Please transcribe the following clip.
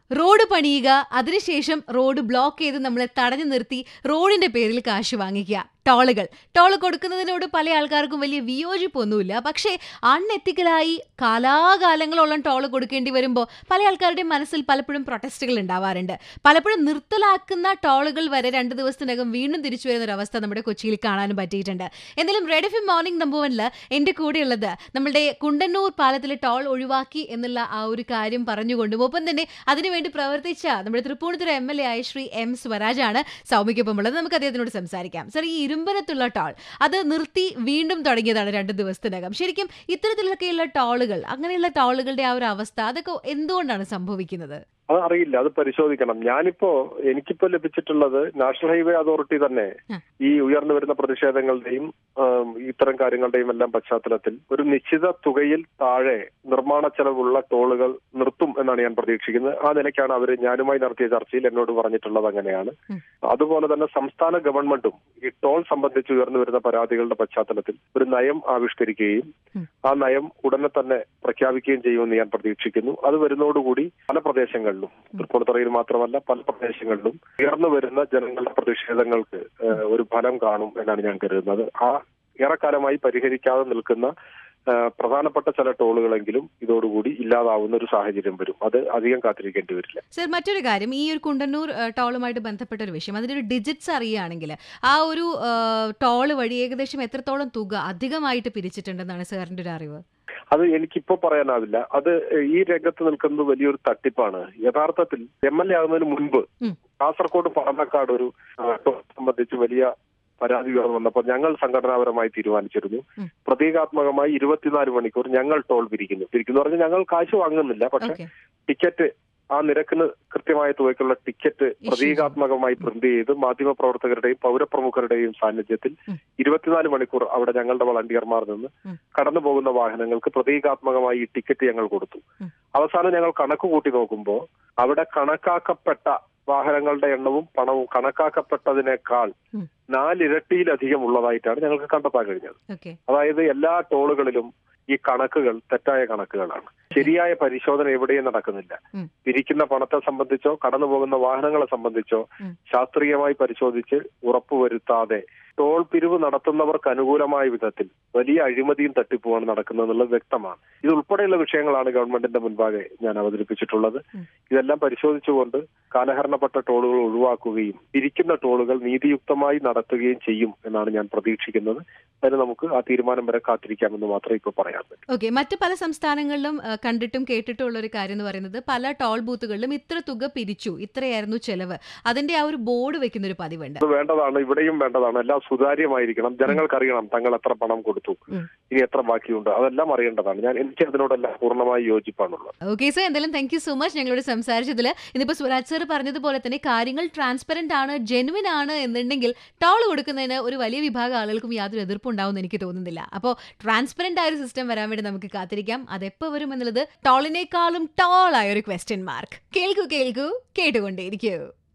Road പണിയുക അതിനുശേഷം road block ചെയ്ത് നമ്മളെ തടഞ്ഞു നിർത്തി റോഡിന്റെ പേരിൽ കാശ് വാങ്ങിക്കുക ടോളുകൾ ടോൾ കൊടുക്കുന്നതിനോട് പല ആൾക്കാർക്കും വലിയ വിയോജിപ്പൊന്നുമില്ല പക്ഷേ അൺഎത്തിക്കലായി കാലാകാലങ്ങളോളം ടോൾ കൊടുക്കേണ്ടി വരുമ്പോൾ പല ആൾക്കാരുടെയും മനസ്സിൽ പലപ്പോഴും പ്രൊട്ടസ്റ്റുകൾ ഉണ്ടാവാറുണ്ട് പലപ്പോഴും നിർത്തലാക്കുന്ന ടോളുകൾ വരെ രണ്ട് ദിവസത്തിനകം വീണ്ടും തിരിച്ചു വരുന്ന ഒരു അവസ്ഥ നമ്മുടെ കൊച്ചിയിൽ കാണാനും പറ്റിയിട്ടുണ്ട് എന്തായാലും റെഡ് എഫ് മോർണിംഗ് നമ്പർ വണ്ണിൽ എൻ്റെ കൂടെയുള്ളത് നമ്മളുടെ കുണ്ടന്നൂർ പാലത്തിലെ ടോൾ ഒഴിവാക്കി എന്നുള്ള ആ ഒരു കാര്യം പറഞ്ഞുകൊണ്ടും ഒപ്പം തന്നെ അതിനുവേണ്ടി പ്രവർത്തിച്ച നമ്മുടെ തൃപ്പൂണിത്തുറ എം എൽ എ ആയ ശ്രീ എം സ്വരാജാണ് സൗമ്യക്കൊപ്പം ഉള്ളത് നമുക്ക് അദ്ദേഹത്തിനോട് സംസാരിക്കാം സർ ഈ ഇരുമ്പനത്തുള്ള ടോൾ അത് നിർത്തി വീണ്ടും തുടങ്ങിയതാണ് രണ്ട് ദിവസത്തിനകം ശരിക്കും ഇത്തരത്തിലൊക്കെയുള്ള ടോളുകൾ അങ്ങനെയുള്ള ടോളുകളുടെ ആ ഒരു അവസ്ഥ അതൊക്കെ എന്തുകൊണ്ടാണ് സംഭവിക്കുന്നത് അത് അറിയില്ല അത് പരിശോധിക്കണം ഞാനിപ്പോ എനിക്കിപ്പോ ലഭിച്ചിട്ടുള്ളത് നാഷണൽ ഹൈവേ അതോറിറ്റി തന്നെ ആ. ഈ ഉയർന്നു വരുന്ന പ്രതിഷേധങ്ങളുടെയും ആം, ഇത്തരം കാര്യങ്ങളുടെയും എല്ലാം പശ്ചാത്തലത്തിൽ ഒരു നിശ്ചിത തുകയിൽ താഴെ നിർമ്മാണ ചെലവുള്ള ടോളുകൾ നിർത്തും എന്നാണ് ഞാൻ പ്രതീക്ഷിക്കുന്നത് ആ നിലയ്ക്കാണ് അവർ ഞാനുമായി നടത്തിയ ചർച്ചയിൽ എന്നോട് പറഞ്ഞിട്ടുള്ളത് അങ്ങനെയാണ് ഉം. അതുപോലെ തന്നെ സംസ്ഥാന ഗവൺമെന്റും ഈ ടോൾ സംബന്ധിച്ച് ഉയർന്നു വരുന്ന പരാതികളുടെ പശ്ചാത്തലത്തിൽ ഒരു നയം ആവിഷ്കരിക്കുകയും ഉം. ആ നയം ഉടനെ തന്നെ പ്രഖ്യാപിക്കുകയും ചെയ്യുമെന്ന് ഞാൻ പ്രതീക്ഷിക്കുന്നു അത് വരുന്നതോടുകൂടി പല പ്രദേശങ്ങളിലും തൃപ്പൂണിത്തുറയിൽ മാത്രമല്ല പല പ്രദേശങ്ങളിലും ഉയർന്നു വരുന്ന ജനങ്ങളുടെ പ്രതിഷേധങ്ങൾക്ക് ഏഹ്, ഒരു ഫലം കാണും എന്നാണ് ഞാൻ കരുതുന്നത് ആ ഏറെക്കാലമായി പരിഹരിക്കാതെ നിൽക്കുന്ന ഏഹ്, പ്രധാനപ്പെട്ട ചില ടോളുകളെങ്കിലും ഇതോടുകൂടി ഇല്ലാതാവുന്ന ഒരു സാഹചര്യം വരും അത് അധികം കാത്തിരിക്കേണ്ടി വരില്ല സർ മറ്റൊരു കാര്യം ഈ ഒരു കുണ്ടന്നൂർ ഏഹ്, ടോളുമായിട്ട് ബന്ധപ്പെട്ട ഒരു വിഷയം അതിന്റെ ഒരു ഡിജിറ്റ്സ് അറിയുകയാണെങ്കിൽ ആ ഒരു ഏഹ്, ടോള് വഴി ഏകദേശം എത്രത്തോളം തുക അധികമായിട്ട് പിരിച്ചിട്ടുണ്ടെന്നാണ് സാറിന്റെ ഒരു അറിവ് അത് എനിക്കിപ്പോ പറയാനാവില്ല അത് ഈ രംഗത്ത് നിൽക്കുന്നത് വലിയൊരു തട്ടിപ്പാണ് യഥാർത്ഥത്തിൽ എം എൽ എ ആകുന്നതിന് മുൻപ് ഉം. കാസർകോട് പാലക്കാട് ഒരു ആ, ടോൾ സംബന്ധിച്ച് വലിയ പരാതി ഉയർന്നു വന്നപ്പോൾ ഞങ്ങൾ സംഘടനാപരമായി തീരുമാനിച്ചിരുന്നു ഉം. പ്രതീകാത്മകമായി ഇരുപത്തിനാല് മണിക്കൂർ ഞങ്ങൾ ടോൾ പിരിക്കുന്നു പിരിക്കുന്നു പറഞ്ഞാൽ ഞങ്ങൾ കാശ് വാങ്ങുന്നില്ല പക്ഷെ ഓക്കെ ടിക്കറ്റ് ആ നിരക്കിന് കൃത്യമായ തുകയ്ക്കുള്ള ടിക്കറ്റ് പ്രതീകാത്മകമായി പ്രിന്റ് ചെയ്ത് മാധ്യമപ്രവർത്തകരുടെയും പൗരപ്രമുഖരുടെയും സാന്നിധ്യത്തിൽ ഉം. ഇരുപത്തിനാല് മണിക്കൂർ അവിടെ ഞങ്ങളുടെ വളണ്ടിയർമാർ നിന്ന് ഉം. കടന്നു പോകുന്ന വാഹനങ്ങൾക്ക് പ്രതീകാത്മകമായി ഈ ടിക്കറ്റ് ഞങ്ങൾ കൊടുത്തു ഉം. അവസാനം ഞങ്ങൾ കണക്ക് കൂട്ടി നോക്കുമ്പോൾ അവിടെ കണക്കാക്കപ്പെട്ട വാഹനങ്ങളുടെ എണ്ണവും പണവും കണക്കാക്കപ്പെട്ടതിനേക്കാൾ ഉം. നാലിരട്ടിയിലധികം ഉള്ളതായിട്ടാണ് ഞങ്ങൾക്ക് കണ്ടെത്താൻ കഴിഞ്ഞത് ഓക്കെ അതായത് എല്ലാ ടോളുകളിലും ഈ കണക്കുകൾ തെറ്റായ കണക്കുകളാണ് ശരിയായ പരിശോധന എവിടെയും നടക്കുന്നില്ല ഉം. പിരിക്കുന്ന പണത്തെ സംബന്ധിച്ചോ കടന്നു പോകുന്ന വാഹനങ്ങളെ സംബന്ധിച്ചോ ഉം. ശാസ്ത്രീയമായി പരിശോധിച്ച് ഉറപ്പുവരുത്താതെ ടോൾ പിരിവ് നടത്തുന്നവർക്ക് അനുകൂലമായ വിധത്തിൽ വലിയ അഴിമതിയും തട്ടിപ്പുമാണ് നടക്കുന്നത് എന്നുള്ളത് വ്യക്തമാണ് ഇത് ഉൾപ്പെടെയുള്ള വിഷയങ്ങളാണ് ഗവൺമെന്റിന്റെ മുൻപാകെ ഞാൻ അവതരിപ്പിച്ചിട്ടുള്ളത് ഉം. ഇതെല്ലാം പരിശോധിച്ചുകൊണ്ട് കാലഹരണപ്പെട്ട ടോളുകൾ ഒഴിവാക്കുകയും പിരിക്കുന്ന ടോളുകൾ നീതിയുക്തമായി നടത്തുകയും ചെയ്യും എന്നാണ് ഞാൻ പ്രതീക്ഷിക്കുന്നത് അതിന് നമുക്ക് ആ തീരുമാനം വരെ കാത്തിരിക്കാമെന്ന് മാത്രമേ ഇപ്പോൾ പറയാൻ പറ്റൂ ഓക്കെ മറ്റ് പല സംസ്ഥാനങ്ങളിലും ആ, കണ്ടിട്ടും കേട്ടിട്ടും ഉള്ള ഒരു കാര്യം എന്ന് പറയുന്നത് പല ടോൾ ബൂത്തുകളിലും ഇത്ര തുക പിരിച്ചു ഇത്രയായിരുന്നു ചെലവ് അതിന്റെ ആ ഒരു ബോർഡ് വെക്കുന്ന ഒരു പതിവുണ്ട് അത് വേണ്ടതാണ് ഇവിടെയും വേണ്ടതാണ് എല്ലാം സുതാര്യമായിരിക്കണം ജനങ്ങൾക്കറിയണം തങ്ങൾ എത്ര പണം കൊടുത്തു ഉം. ഇനി എത്ര ബാക്കിയുണ്ട് അതെല്ലാം അറിയേണ്ടതാണ് ഞാൻ എനിക്ക് അതിനോടെല്ലാം പൂർണ്ണമായി യോജിപ്പാണുള്ളത് ഓക്കെ സർ എന്തായാലും താങ്ക് യു സോ മച്ച് ഞങ്ങളോട് സംസാരിച്ചതിൽ ഇന്നിപ്പോൾ സ്വരാജ് സർ പറഞ്ഞതുപോലെ തന്നെ കാര്യങ്ങൾ ട്രാൻസ്പെറന്റ് ആണ് ജെനുവിൻ ആണ് എന്നുണ്ടെങ്കിൽ ടോൾ കൊടുക്കുന്നതിന് ഒരു വലിയ വിഭാഗം ആളുകൾക്കും യാതൊരു എതിർപ്പുണ്ടാവുമെന്ന് എനിക്ക് തോന്നുന്നില്ല അപ്പോൾ ട്രാൻസ്പെറന്റ് ആയ ഒരു സിസ്റ്റം വരാൻ വേണ്ടി നമുക്ക് കാത്തിരിക്കാം അതെപ്പോൾ വരും എന്നുള്ളത് ടോളിനേക്കാളും ടോൾ ആയ ഒരു ക്വസ്റ്റ്യൻ മാർക്ക് കേൾക്കൂ കേൾക്കൂ കേട്ടുകൊണ്ടേയിരിക്കൂ